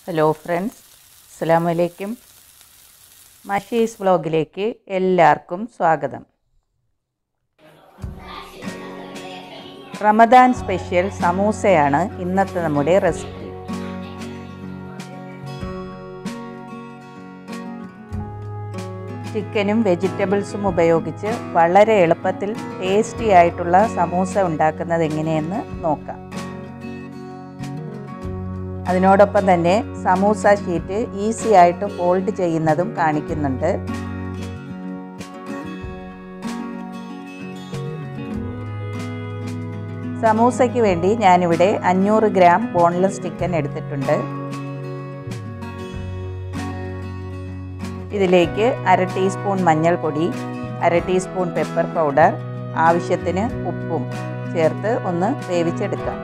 hello friends അസ്സലാമു അലൈക്കും മഷീസ് വ്ളോഗിലേക്ക് എല്ലാവർക്കും സ്വാഗതം റമദാൻ സ്പെഷ്യൽ സമൂസയാണ് ഇന്നത്തെ നമ്മുടെ റെസിപ്പി ചിക്കനും വെജിറ്റബിൾസും ഉപയോഗിച്ച് വളരെ എളുപ്പത്തിൽ ടേസ്റ്റി ആയിട്ടുള്ള സമൂസ ഉണ്ടാക്കുന്നത് എങ്ങനെയെന്ന് നോക്കാം അതിനോടൊപ്പം തന്നെ സമൂസ ഷീറ്റ് ഈസി ആയിട്ട് ഫോൾഡ് ചെയ്യുന്നതും കാണിക്കുന്നുണ്ട് സമൂസയ്ക്ക് വേണ്ടി ഞാനിവിടെ അഞ്ഞൂറ് ഗ്രാം ബോൺലെസ് ചിക്കൻ എടുത്തിട്ടുണ്ട് ഇതിലേക്ക് അര ടീസ്പൂൺ മഞ്ഞൾപ്പൊടി അര ടീസ്പൂൺ പെപ്പർ പൗഡർ ആവശ്യത്തിന് ഉപ്പും ചേർത്ത് ഒന്ന് വേവിച്ചെടുക്കാം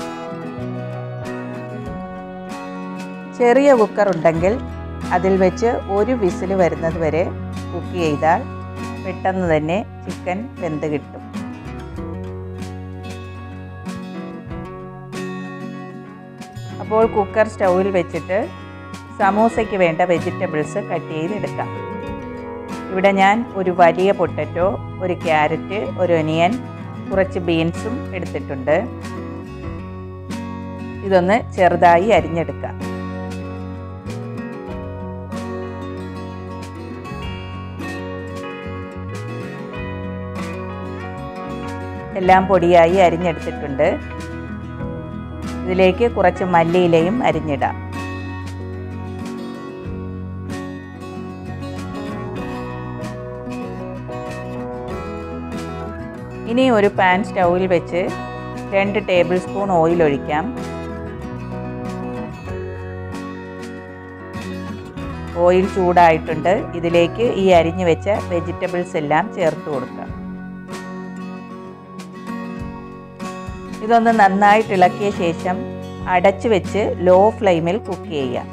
ചെറിയ കുക്കർ ഉണ്ടെങ്കിൽ അതിൽ വെച്ച് ഒരു വിസിൽ വരുന്നത് വരെ കുക്ക് ചെയ്താൽ പെട്ടെന്ന് തന്നെ ചിക്കൻ വെന്ത് കിട്ടും അപ്പോൾ കുക്കർ സ്റ്റൗവിൽ വെച്ചിട്ട് സമൂസയ്ക്ക് വേണ്ട വെജിറ്റബിൾസ് കട്ട് ചെയ്തെടുക്കാം ഇവിടെ ഞാൻ ഒരു വലിയ പൊട്ടറ്റോ ഒരു ക്യാരറ്റ് ഒരു ഒനിയൻ കുറച്ച് ബീൻസും എടുത്തിട്ടുണ്ട് ഇതൊന്ന് ചെറുതായി അരിഞ്ഞെടുക്കാം എല്ലാം പൊടിയായി അരിഞ്ഞെടുത്തിട്ടുണ്ട് ഇതിലേക്ക് കുറച്ച് മല്ലിയിലയും അരിഞ്ഞിടാം ഇനി ഒരു പാൻ സ്റ്റൗവിൽ വെച്ച് രണ്ട് ടേബിൾ സ്പൂൺ ഓയിൽ ഒഴിക്കാം ഓയിൽ ചൂടായിട്ടുണ്ട് ഇതിലേക്ക് ഈ അരിഞ്ഞു വെച്ച വെജിറ്റബിൾസ് എല്ലാം ചേർത്ത് കൊടുക്കാം ഇതൊന്ന് നന്നായിട്ട് ഇളക്കിയ ശേഷം അടച്ചു വെച്ച് ലോ ഫ്ലെയിമിൽ കുക്ക് ചെയ്യാം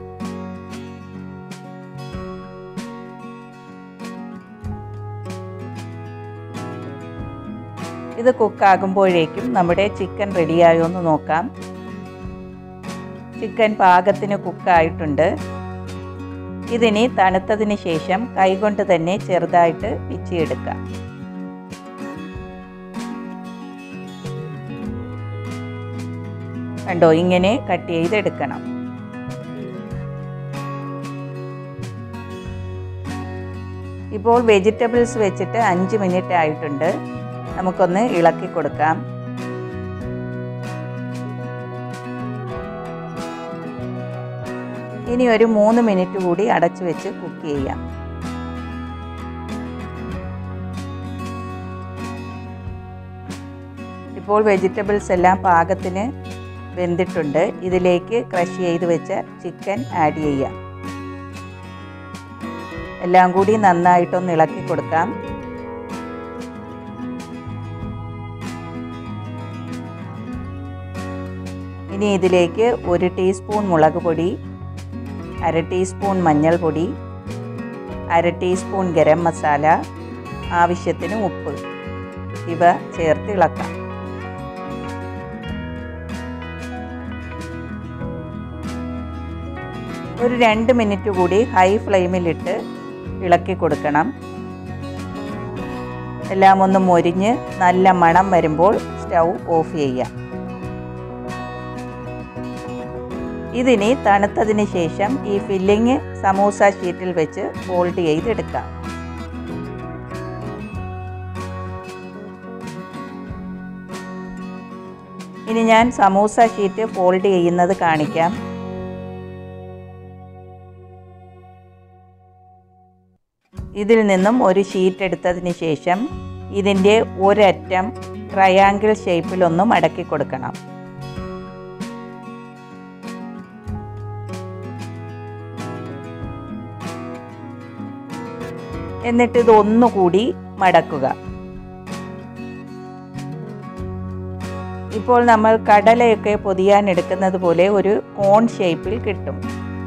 ഇത് കുക്കാകുമ്പോഴേക്കും നമ്മുടെ ചിക്കൻ റെഡിയായോ എന്ന് നോക്കാം ചിക്കൻ പാകത്തിന് കുക്കായിട്ടുണ്ട് ഇതിനി തണുത്തതിന് ശേഷം കൈകൊണ്ട് തന്നെ ചെറുതായിട്ട് പിച്ചിയെടുക്കാം കണ്ടോ ഇങ്ങനെ കട്ട് ചെയ്തെടുക്കണം ഇപ്പോൾ വെജിറ്റബിൾസ് വെച്ചിട്ട് അഞ്ച് മിനിറ്റ് ആയിട്ടുണ്ട് നമുക്കൊന്ന് ഇളക്കി കൊടുക്കാം ഇനി ഒരു മൂന്ന് മിനിറ്റ് കൂടി അടച്ചു വെച്ച് കുക്ക് ചെയ്യാം ഇപ്പോൾ വെജിറ്റബിൾസ് എല്ലാം പാകത്തിന് വെന്തിട്ടുണ്ട് ഇതിലേക്ക് ക്രഷ് ചെയ്ത് വെച്ച ചിക്കൻ ആഡ് ചെയ്യാം എല്ലാം കൂടി നന്നായിട്ടൊന്ന് ഇളക്കി കൊടുക്കാം ഇനി ഇതിലേക്ക് ഒരു ടീസ്പൂൺ മുളക് പൊടി അര ടീസ്പൂൺ മഞ്ഞൾപ്പൊടി അര ടീസ്പൂൺ ഗരം മസാല ആവശ്യത്തിന് ഉപ്പ് ഇവ ചേർത്ത് ഇളക്കാം ഒരു രണ്ട് മിനിറ്റ് കൂടി ഹൈ ഫ്ലെയിമിലിട്ട് ഇളക്കി കൊടുക്കണം എല്ലാം ഒന്ന് മൊരിഞ്ഞ് നല്ല മണം വരുമ്പോൾ സ്റ്റൗ ഓഫ് ചെയ്യാം ഇതിനി തണുത്തതിന് ശേഷം ഈ ഫില്ലിങ് സമൂസ ഷീറ്റിൽ വെച്ച് ഫോൾഡ് ചെയ്തെടുക്കാം ഇനി ഞാൻ സമൂസ ഷീറ്റ് ഫോൾഡ് ചെയ്യുന്നത് കാണിക്കാം ഇതിൽ നിന്നും ഒരു ഷീറ്റ് എടുത്തതിന് ശേഷം ഇതിൻ്റെ ഒരറ്റം ട്രയാങ്കിൾ ഷേപ്പിലൊന്ന് മടക്കി കൊടുക്കണം എന്നിട്ട് ഇത് ഒന്നുകൂടി മടക്കുക ഇപ്പോൾ നമ്മൾ കടലയൊക്കെ പൊതിയാൻ എടുക്കുന്നത് പോലെ ഒരു കോൺ ഷേപ്പിൽ കിട്ടും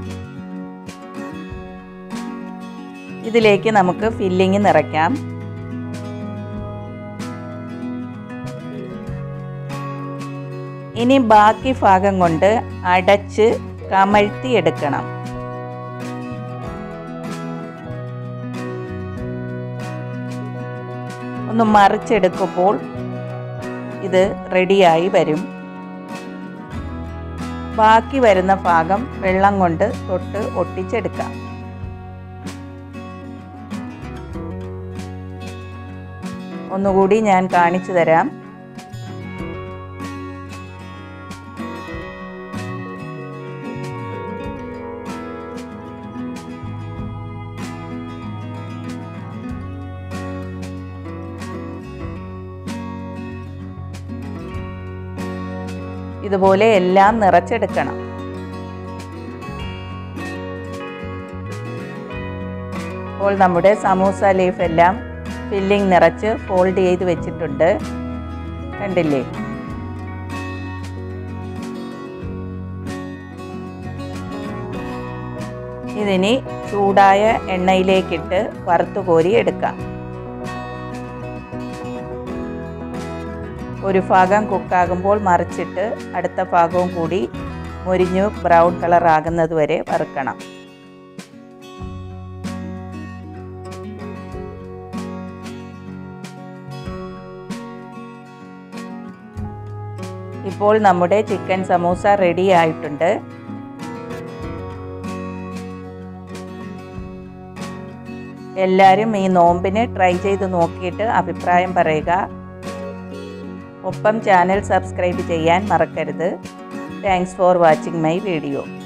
ഇതിലേക്ക് നമുക്ക് ഫില്ലിങ് നിറയ്ക്കാം ഇനി ബാക്കി ഭാഗം കൊണ്ട് അടച്ച് കമഴ്ത്തിയെടുക്കണം ഒന്ന് മറിച്ചെടുക്കുമ്പോൾ ഇത് റെഡിയായി വരും ബാക്കി വരുന്ന ഭാഗം വെള്ളം കൊണ്ട് തൊട്ട് ഒട്ടിച്ചെടുക്കാം ഒന്നുകൂടി ഞാൻ കാണിച്ചു തരാം ഇതുപോലെ എല്ലാം നിറച്ചെടുക്കണം അപ്പോൾ നമ്മുടെ സമൂസ ലീഫ് എല്ലാം ഫില്ലിംഗ് നിറച്ച് ഫോൾഡ് ചെയ്ത് വെച്ചിട്ടുണ്ട് കണ്ടില്ലേ ഇതിനി ചൂടായ എണ്ണയിലേക്കിട്ട് വറുത്തു കോരി എടുക്കാം ഒരു ഭാഗം കുക്കാകുമ്പോൾ മറിച്ചിട്ട് അടുത്ത ഭാഗവും കൂടി മുരിഞ്ഞു ബ്രൗൺ കളർ ആകുന്നത് വരെ വറുക്കണം ഇപ്പോൾ നമ്മുടെ ചിക്കൻ സമൂസ റെഡി ആയിട്ടുണ്ട് എല്ലാവരും ഈ നോമ്പിന് ട്രൈ ചെയ്ത് നോക്കിയിട്ട് അഭിപ്രായം പറയുക ഒപ്പം ചാനൽ സബ്സ്ക്രൈബ് ചെയ്യാൻ മറക്കരുത് thanks for watching my video